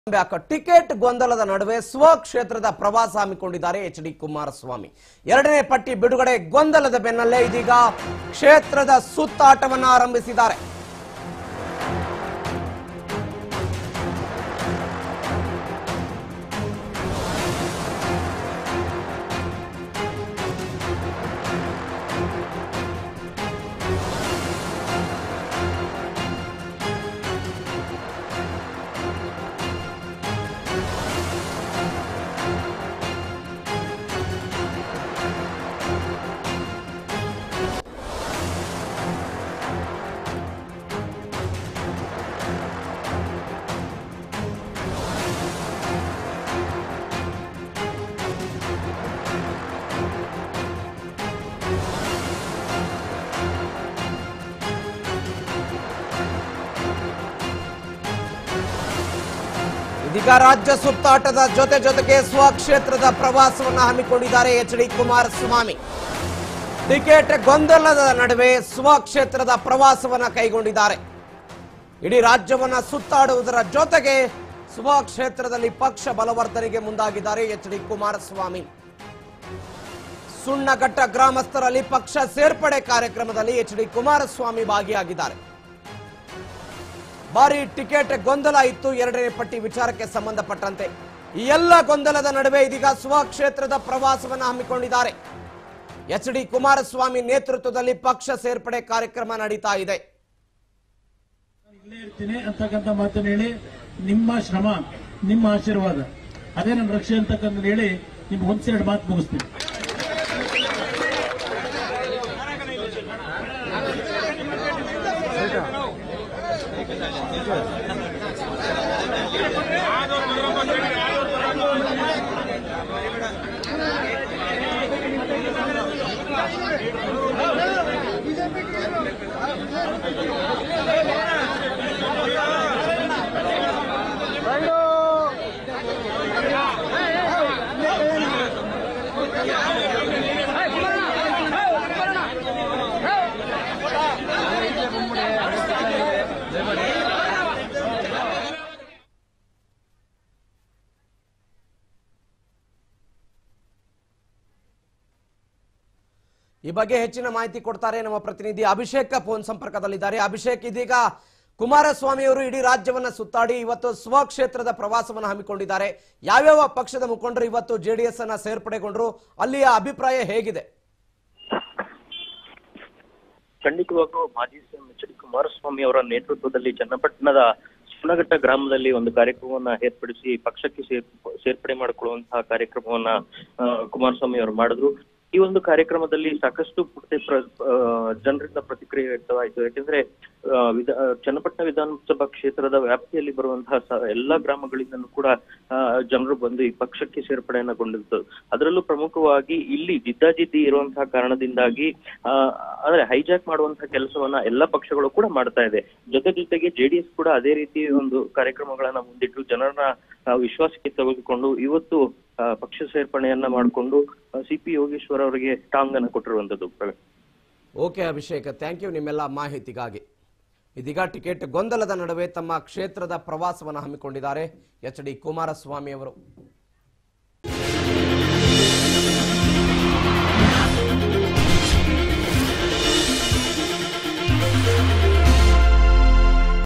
back ticket ಗೊಂದಲದ ನಡುವೆ ಸ್ವಕ್ಷೇತ್ರದ ಪ್ರವಾಸ ಹಮ್ಮಿಕೊಂಡಿದ್ದಾರೆ ಎಚ್ ಡಿ ಕುಮಾರಸ್ವಾಮಿ ಎರಡನೇ ಪಟ್ಟಿ ಬಿಡುಗಡೆ ಗೊಂದಲದ ಬೆನ್ನಲ್ಲೇ ಇದೀಗ ಕ್ಷೇತ್ರದ ಸುತ್ತಾಟವನ್ನು ಆರಂಭಿಸಿದ್ದಾರೆ ಇದೀಗ ರಾಜ್ಯ ಸುತ್ತಾಟದ ಜೊತೆ ಜೊತೆಗೆ ಸ್ವಕ್ಷೇತ್ರದ ಪ್ರವಾಸವನ್ನು ಹಮ್ಮಿಕೊಂಡಿದ್ದಾರೆ ಎಚ್ ಡಿ ಕುಮಾರಸ್ವಾಮಿ ಟಿಕೆಟ್ ಗೊಂದಲದ ನಡುವೆ ಸ್ವಕ್ಷೇತ್ರದ ಪ್ರವಾಸವನ್ನ ಕೈಗೊಂಡಿದ್ದಾರೆ ಇಡೀ ರಾಜ್ಯವನ್ನ ಸುತ್ತಾಡುವುದರ ಜೊತೆಗೆ ಸ್ವಕ್ಷೇತ್ರದಲ್ಲಿ ಪಕ್ಷ ಬಲವರ್ಧನೆಗೆ ಮುಂದಾಗಿದ್ದಾರೆ ಎಚ್ ಡಿ ಕುಮಾರಸ್ವಾಮಿ ಸುಣ್ಣಘಟ್ಟ ಗ್ರಾಮಸ್ಥರಲ್ಲಿ ಪಕ್ಷ ಸೇರ್ಪಡೆ ಕಾರ್ಯಕ್ರಮದಲ್ಲಿ ಎಚ್ ಡಿ ಕುಮಾರಸ್ವಾಮಿ ಭಾಗಿಯಾಗಿದ್ದಾರೆ ಭಾರಿ ಟಿಕೆಟ್ ಗೊಂದಲ ಇತ್ತು ಎರಡನೇ ಪಟ್ಟಿ ವಿಚಾರಕ್ಕೆ ಸಂಬಂಧಪಟ್ಟಂತೆ ಈ ಎಲ್ಲ ಗೊಂದಲದ ನಡುವೆ ಇದೀಗ ಸ್ವಕ್ಷೇತ್ರದ ಪ್ರವಾಸವನ್ನು ಹಮ್ಮಿಕೊಂಡಿದ್ದಾರೆ ಎಚ್ ಡಿ ಕುಮಾರಸ್ವಾಮಿ ನೇತೃತ್ವದಲ್ಲಿ ಪಕ್ಷ ಸೇರ್ಪಡೆ ಕಾರ್ಯಕ್ರಮ ನಡೀತಾ ಇದೆ ಇಲ್ಲೇ ಇರ್ತೀನಿ ಅಂತಕ್ಕಂಥ ಮಾತನ್ನು ಹೇಳಿ ನಿಮ್ಮ ಶ್ರಮ ನಿಮ್ಮ ಆಶೀರ್ವಾದ ಅದೇ ನನ್ನ ರಕ್ಷೆ ಅಂತಕ್ಕಂಥ ಹೇಳಿ ನಿಮ್ಗೆ ಒಂದ್ಸೆರಡು ಮಾತು ಮುಗಿಸ್ತೀನಿ ಈ ಬಗ್ಗೆ ಹೆಚ್ಚಿನ ಮಾಹಿತಿ ಕೊಡ್ತಾರೆ ನಮ್ಮ ಪ್ರತಿನಿಧಿ ಅಭಿಷೇಕ್ ಫೋನ್ ಸಂಪರ್ಕದಲ್ಲಿದ್ದಾರೆ ಅಭಿಷೇಕ್ ಇದೀಗ ಕುಮಾರಸ್ವಾಮಿ ಅವರು ಇಡೀ ರಾಜ್ಯವನ್ನ ಸುತ್ತಾಡಿ ಇವತ್ತು ಸ್ವಕ್ಷೇತ್ರದ ಪ್ರವಾಸವನ್ನು ಹಮ್ಮಿಕೊಂಡಿದ್ದಾರೆ ಯಾವ್ಯಾವ ಪಕ್ಷದ ಮುಖಂಡರು ಇವತ್ತು ಜೆಡಿಎಸ್ ಅನ್ನ ಸೇರ್ಪಡೆಗೊಂಡ್ರು ಅಲ್ಲಿಯ ಅಭಿಪ್ರಾಯ ಹೇಗಿದೆ ಖಂಡಿತವಾಗೂ ಮಾಜಿ ಸಿಎಂ ಎಚ್ ಡಿ ಕುಮಾರಸ್ವಾಮಿ ಅವರ ನೇತೃತ್ವದಲ್ಲಿ ಚನ್ನಪಟ್ಟಣದ ಸುನಘಟ್ಟ ಗ್ರಾಮದಲ್ಲಿ ಒಂದು ಕಾರ್ಯಕ್ರಮವನ್ನ ಏರ್ಪಡಿಸಿ ಪಕ್ಷಕ್ಕೆ ಸೇರ್ ಸೇರ್ಪಡೆ ಮಾಡಿಕೊಳ್ಳುವಂತಹ ಕಾರ್ಯಕ್ರಮವನ್ನ ಆ, ಕುಮಾರಸ್ವಾಮಿ ಅವರು ಮಾಡಿದ್ರು ಈ ಒಂದು ಕಾರ್ಯಕ್ರಮದಲ್ಲಿ ಸಾಕಷ್ಟು ಪ್ರತಿ ಪ್ರ- ಆ, ಜನರಿಂದ ಪ್ರತಿಕ್ರಿಯೆ ವ್ಯಕ್ತವಾಯಿತು ಯಾಕೆಂದ್ರೆ ಆ, ವಿಧ ಆ, ಚನ್ನಪಟ್ಟಣ ವಿಧಾನಸಭಾ ಕ್ಷೇತ್ರದ ವ್ಯಾಪ್ತಿಯಲ್ಲಿ ಬರುವಂತಹ ಸ- ಎಲ್ಲಾ ಗ್ರಾಮಗಳಿಂದಲೂ ಕೂಡ ಆ, ಜನರು ಬಂದು ಈ ಪಕ್ಷಕ್ಕೆ ಸೇರ್ಪಡೆಯನ್ನಗೊಂಡಿದ್ದು ಅದರಲ್ಲೂ ಪ್ರಮುಖವಾಗಿ ಇಲ್ಲಿ ಜಿದ್ದಾಜಿದ್ದಿ ಇರುವಂತಹ ಕಾರಣದಿಂದಾಗಿ ಆ, ಅಂದ್ರೆ ಹೈಜಾಕ್ ಮಾಡುವಂತಹ ಕೆಲಸವನ್ನ ಎಲ್ಲಾ ಪಕ್ಷಗಳು ಕೂಡ ಮಾಡ್ತಾ ಇದೆ ಜೊತೆ ಜೊತೆಗೆ ಜೆಡಿಎಸ್ ಕೂಡ ಅದೇ ರೀತಿ ಒಂದು ಕಾರ್ಯಕ್ರಮಗಳನ್ನ ಮುಂದಿಟ್ಟು ಜನರನ್ನ ಆ, ವಿಶ್ವಾಸಕ್ಕೆ ತೆಗೆದುಕೊಂಡು ಇವತ್ತು ಆ, ಪಕ್ಷ ಸೇರ್ಪಡೆಯನ್ನ ಮಾಡಿಕೊಂಡು ಸಿ ಪಿ ಯೋಗೇಶ್ವರ್ ಅವರಿಗೆ ಟಾಂಗ್ ಅನ್ನ ಕೊಟ್ಟಿರುವಂತದ್ದು Praveen okay Abhishek thank you ನಿಮ್ಮೆಲ್ಲ ಮಾಹಿತಿಗಾಗಿ ಇದೀಗ ಟಿಕೆಟ್ ಗೊಂದಲದ ನಡುವೆ ತಮ್ಮ ಕ್ಷೇತ್ರದ ಪ್ರವಾಸವನ್ನು ಹಮ್ಮಿಕೊಂಡಿದ್ದಾರೆ ಎಚ್ ಡಿ ಕುಮಾರಸ್ವಾಮಿ ಅವರು